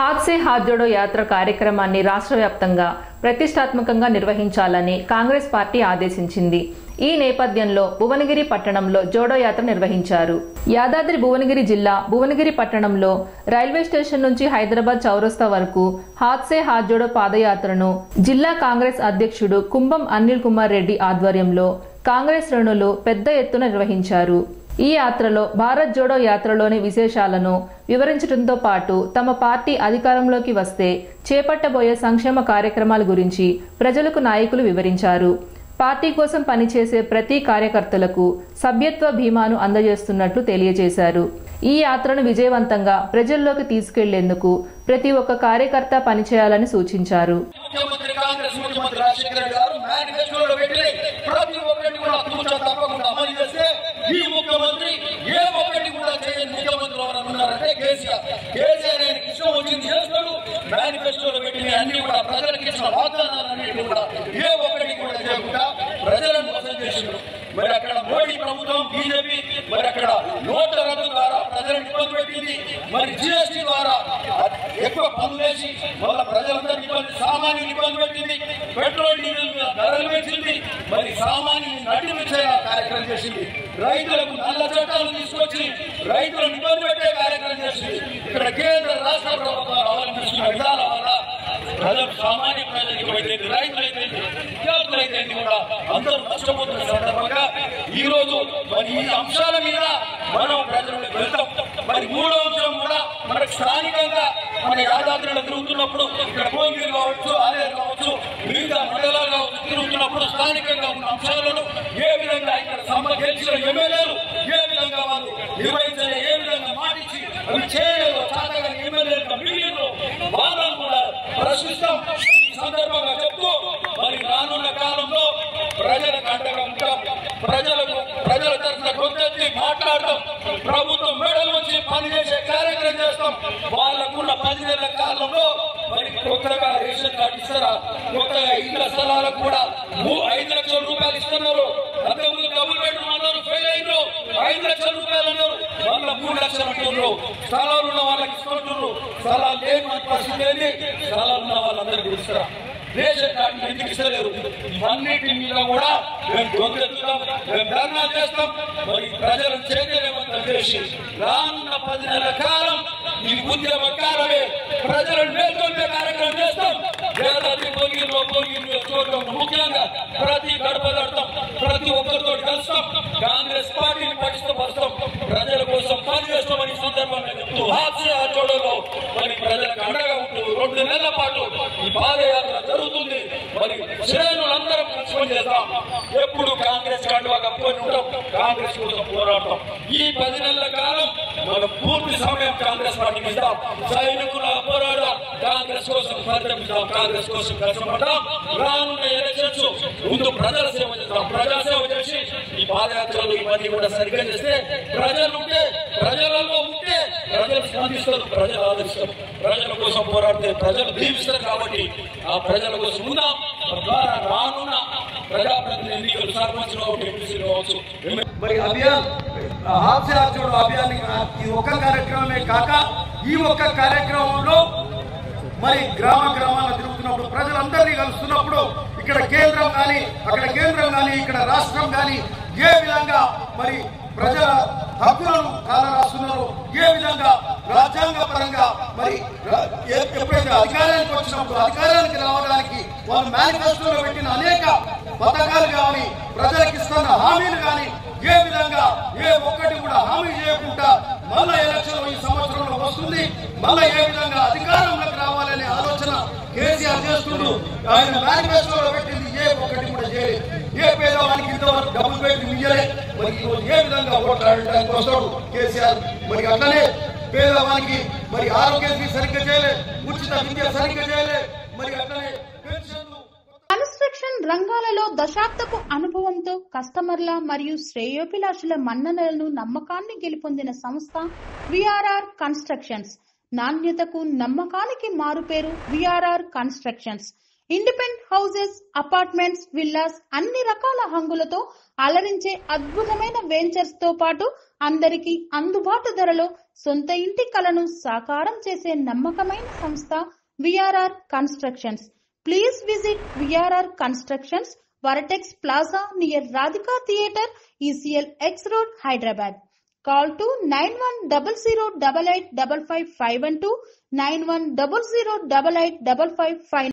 హాత్ సే హాత్ జోడో యాత్ర కార్యక్రమాన్ని రాష్ట్ర వ్యాప్తంగా ప్రతిష్టాత్మకంగా నిర్వహించాలని కాంగ్రెస్ పార్టీ ఆదేశించింది ఈ నేపథ్యంలో భువనగిరి పట్టణంలో జోడో యాత్ర నిర్వహించారు యాదాద్రి భువనగిరి జిల్లా భువనగిరి పట్టణంలో రైల్వే స్టేషన్ నుంచి హైదరాబాద్ చౌరస్తా వరకు హాత్ సే హాత్ జోడో పాదయాత్రను జిల్లా కాంగ్రెస్ అధ్యక్షుడు కుంభం అనిల్ కుమార్ రెడ్డి ఆధ్వర్యంలో కాంగ్రెస్ శ్రేణులు పెద్ద ఎత్తున నిర్వహించారు ఈ యాత్రలో భారత్ జోడో యాత్రలోని విశేషాలను వివరించడంతో పాటు తమ పార్టీ అధికారంలోకి వస్తే చేపట్టబోయే సంక్షేమ కార్యక్రమాల గురించి ప్రజలకు నాయకులు వివరించారు పార్టీ కోసం పనిచేసే ప్రతి కార్యకర్తలకు సభ్యత్వ బీమాను అందజేస్తున్నట్లు తెలియజేశారు ఈ యాత్రను విజయవంతంగా ప్రజల్లోకి తీసుకెళ్లేందుకు ప్రతి ఒక్క కార్యకర్త పనిచేయాలని సూచించారు ముఖ్యమంత్రి కాంగ్రెస్ ముఖ్యమంత్రి రాజశేఖర రెడ్డి గారు మేనిఫెస్టోలో పెట్టి ప్రతి ఒక్కటి కూడా తూచ తప్పకుండా అమలు చేస్తే ఈ ముఖ్యమంత్రి ఏ ఒక్కటి కూడా చేయని ముఖ్యమంత్రి ఎవరైనా ఉన్నారంటే కేసీఆర్ కేసీఆర్ ఆయనకి ఇష్టం వచ్చింది చేస్తాడు మేనిఫెస్టోలో పెట్టిన అన్ని కూడా ప్రజలకు ఇచ్చిన వాగ్దానాలన్నింటినీ కూడా ఏ ఒక్కటి కూడా చేయకుండా ప్రజలను మోసం చేసిండు మరి అక్కడ మోడీ ప్రభుత్వం బీజేపీ మరి అక్కడ నోట్ల రద్దు ద్వారా ప్రజలను ఇబ్బంది పెట్టింది మరి జిఎస్టీ ద్వారా ఎక్కువ పనులు వేసి వాళ్ళ ప్రజలందరినీ ఇబ్బంది సామాన్యులు ఇబ్బంది పెట్టింది పెట్రోల్ డీజిల్ మీద ధరలు పెంచింది మరి సామాన్యుని నడిపించే కార్యక్రమం చేసింది రైతులకు నల్ల చట్టాలు తీసుకొచ్చి రైతులను ఇబ్బంది పెట్టే కార్యక్రమం చేసింది ఇక్కడ కేంద్ర రాష్ట్ర ప్రభుత్వాలు అవలంబిస్తున్న విధానం వల్ల ప్రజలు సామాన్య ప్రజలకు అయితే రైతులైతే విద్యార్థులైతే కూడా అందరూ నష్టపోతున్న సందర్భంగా ఈ రోజు మరి ఈ అంశాల మీద మనం ప్రజలకు వెళ్తాం మరి మూడో అంశం కూడా మనకు స్థానికంగా మన యాదాద్రిలో తిరుగుతున్నప్పుడు ఇక్కడ కోంగిరి కావచ్చు ఆలయం కావచ్చు వివిధ మండలాలు కావచ్చు తిరుగుతున్నప్పుడు స్థానికంగా ఉన్న అంశాలను ఏ విధంగా ఇక్కడ సమ్మ గెలిచిన ఎమ్మెల్యేలు ఏ విధంగా వాళ్ళు నిర్వహించిన ఏ విధంగా మాటిచ్చి అవి చేయలేదు చాతగా ఎమ్మెల్యేలుగా మిగిలిన వాళ్ళను కూడా ప్రశ్నిస్తాం ఈ సందర్భంగా చెప్తూ మరి రానున్న కాలంలో ప్రజలకు అండగా ఉంటాం ప్రజలకు ప్రజల తరఫున గొంతెత్తి మాట్లాడతాం ప్రభుత్వం మెడలు వచ్చి పనిచేసే కార్యక్రమం చేస్తాం వాళ్ళకున్న పది నెలల కాలంలో మరి కొత్తగా రేషన్ కార్డు ఇస్తారా కొత్తగా ఇళ్ల స్థలాలకు కూడా మూ- ఐదు లక్షల రూపాయలు ఇస్తున్నారు అంతకుముందు డబుల్ బెడ్రూమ్ అన్నారు ఫెయిల్ అయినారు ఐదు లక్షల రూపాయలు అన్నారు వాళ్ళ మూడు లక్షలు అంటున్నారు స్థలాలు ఉన్న వాళ్ళకి ఇస్తున్నారు స్థలాలు లేని వాళ్ళ పరిస్థితి ఏంటి స్థలాలు ఉన్న వాళ్ళందరికీ ఇస్తారా రేషన్ కార్డు ఎందుకు ఇస్తలేరు ఇవన్నిటి మీద కూడా మేము గొంతెత్తుతాం మేము ధర్నా చేస్తాం మరి ప్రజలను చైతన్యవంతం చేసి రానున్న పది నెలల కాలం ఈ ఉద్యమ కాలమే ప్రజలను మేల్కొల్పే కార్యక్రమం చేస్తాం ఏడాది పొగిలో పొగిలో చూడటం ముఖ్యంగా ప్రతి గడప దడతాం ప్రతి ఒక్కరితో కలుస్తాం కాంగ్రెస్ పార్టీని పటిష్టపరుస్తాం ప్రజల కోసం పనిచేస్తామని ఈ సందర్భంగా చెప్తూ హాస్య చూడలో మరి ప్రజలకు అండగా ఉంటూ రెండు నెలల పాటు ఈ పాదయాత్ర జరుగుతుంది మరి శ్రేణులందరం కలిసి పనిచేద్దాం ఎప్పుడు కాంగ్రెస్ కండువా కప్పుకొని ఉంటాం కాంగ్రెస్ కోసం పోరాడతాం ఈ పది నెలల కాలం మనం పూర్తి సమయం కాంగ్రెస్ పార్టీకి ఇద్దాం సైనికుల పోరాడదాం కాంగ్రెస్ కోసం పరితపిద్దాం కాంగ్రెస్ కోసం కష్టపడదాం రానున్న ఎలక్షన్స్ ముందు ప్రజల సేవ చేద్దాం ప్రజల సేవ చేసి ఈ పాదయాత్రలు ఇవన్నీ కూడా సరిగ్గా చేస్తే ప్రజలు ఉంటే ప్రజలలో ఉంటే ప్రజలు స్పందిస్తారు ప్రజలు ఆదరిస్తారు ప్రజల కోసం పోరాడితే ప్రజలు దీవిస్తారు కాబట్టి ఆ ప్రజల కోసం ఉందాం తద్వారా రానున్న ప్రజాప్రతినిధి ఎన్నికలు సర్పంచ్ కావచ్చు ఎంపీసీ కావచ్చు మరి అభియాన్ హాస్య చూడు అభియాన్ ఈ ఒక్క కార్యక్రమమే కాక ఈ ఒక్క కార్యక్రమంలో మరి గ్రామ గ్రామాల్లో తిరుగుతున్నప్పుడు ప్రజలందరినీ కలుస్తున్నప్పుడు ఇక్కడ కేంద్రం కానీ అక్కడ కేంద్రం కానీ ఇక్కడ రాష్ట్రం కానీ ఏ విధంగా మరి ప్రజల హక్కులను కాలరాస్తున్నారు ఏ విధంగా రాజ్యాంగ పరంగా మరి రా- ఏ- ఎప్పుడైతే అధికారానికి వచ్చినప్పుడు అధికారానికి రావడానికి వాళ్ళు మేనిఫెస్టోలో పెట్టిన అనేక పథకాలు కానీ ప్రజలకు ఇస్తున్న హామీలు కానీ ఏ విధంగా ఏ ఒక్కటి కూడా హామీ చేయకుండా మళ్ళా ఎలక్షన్ ఈ సంవత్సరంలో వస్తుంది మళ్ళా ఏ విధంగా అధికారంలోకి రావాలనే ఆలోచన కేసీఆర్ చేస్తుండ్రు ఆయన మేనిఫెస్టోలో పెట్టింది ఏ ఒక్కటి కూడా చేయలేదు ఏ పేదవానికి ఇంతవరకు డబ్బులు పెట్టి ఇయ్యలే మరి ఈరోజు ఏ విధంగా ఓట్లాడడానికి వస్తాడు కేసీఆర్ మరి అట్లనే పేదవానికి మరి ఆరోగ్యశ్రీ సరిగ్గా చేయలే ఉచిత విద్య సరిగ్గా చేయలే మరి అట్లనే పెన్షన్లు కన్స్ట్రక్షన్ రంగాలలో దశాబ్దపు అనుభవంతో కస్టమర్ల మరియు శ్రేయోభిలాషుల మన్ననలను నమ్మకాన్ని గెలుపొందిన సంస్థ విఆర్ఆర్ కన్స్ట్రక్షన్స్ నాణ్యతకు నమ్మకానికి మారుపేరు VRR constructions independent houses apartments villas అన్ని రకాల హంగులతో అలరించే అద్భుతమైన వెంచర్స్ తో పాటు అందరికీ అందుబాటు ధరలో సొంత ఇంటి కలను సాకారం చేసే నమ్మకమైన సంస్థ VRR constructions please visit VRR constructions Vertex plaza near Radhika theatre ECIL X road Hyderabad call two nine one double zero double eight double five five one two nine one double zero double eight double five five